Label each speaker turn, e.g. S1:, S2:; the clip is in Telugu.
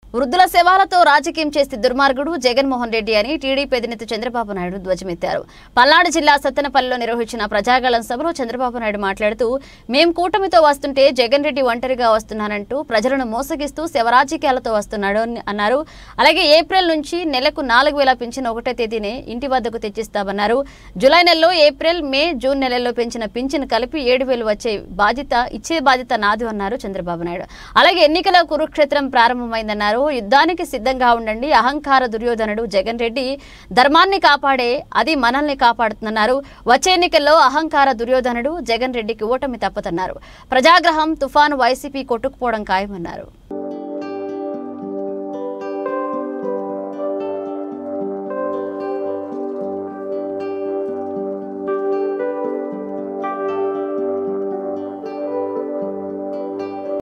S1: వృద్ధుల శవాలతో రాజకీయం చేస్తే దుర్మార్గుడు జగన్మోహన్ రెడ్డి అని టీడీపీ అధినేత చంద్రబాబు నాయుడు ధ్వజమెత్తారు పల్నాడు జిల్లా సత్తెనపల్లిలో నిర్వహించిన ప్రజాగళం సభలో చంద్రబాబు నాయుడు మాట్లాడుతూ మేం కూటమితో వస్తుంటే జగన్ రెడ్డి ఒంటరిగా వస్తున్నానంటూ ప్రజలను మోసగిస్తూ శవరాజకీయాలతో వస్తున్నాడు అని అన్నారు అలాగే ఏప్రిల్ నుంచి నెలకు నాలుగు వేల పింఛన్ ఒకటో తేదీనే ఇంటి వద్దకు తెచ్చిస్తామన్నారు జూలై నెలలో ఏప్రిల్ మే జూన్ నెలల్లో పెంచిన పింఛన్ కలిపి ఏడు వేలు వచ్చే బాధ్యత ఇచ్చే బాధ్యత నాది అన్నారు చంద్రబాబు నాయుడు అలాగే ఎన్నికల కురుక్షేత్రం ప్రారంభమైందన్నారు యుద్ధానికి సిద్ధంగా ఉండండి అహంకార దుర్యోధనుడు జగన్ రెడ్డి ధర్మాన్ని కాపాడే అది మనల్ని కాపాడుతుందన్నారు వచ్చే ఎన్నికల్లో అహంకార దుర్యోధనుడు జగన్ రెడ్డికి ఓటమి తప్పదన్నారు ప్రజాగ్రహం తుఫాను వైసీపీ కొట్టుకుపోవడం ఖాయమన్నారు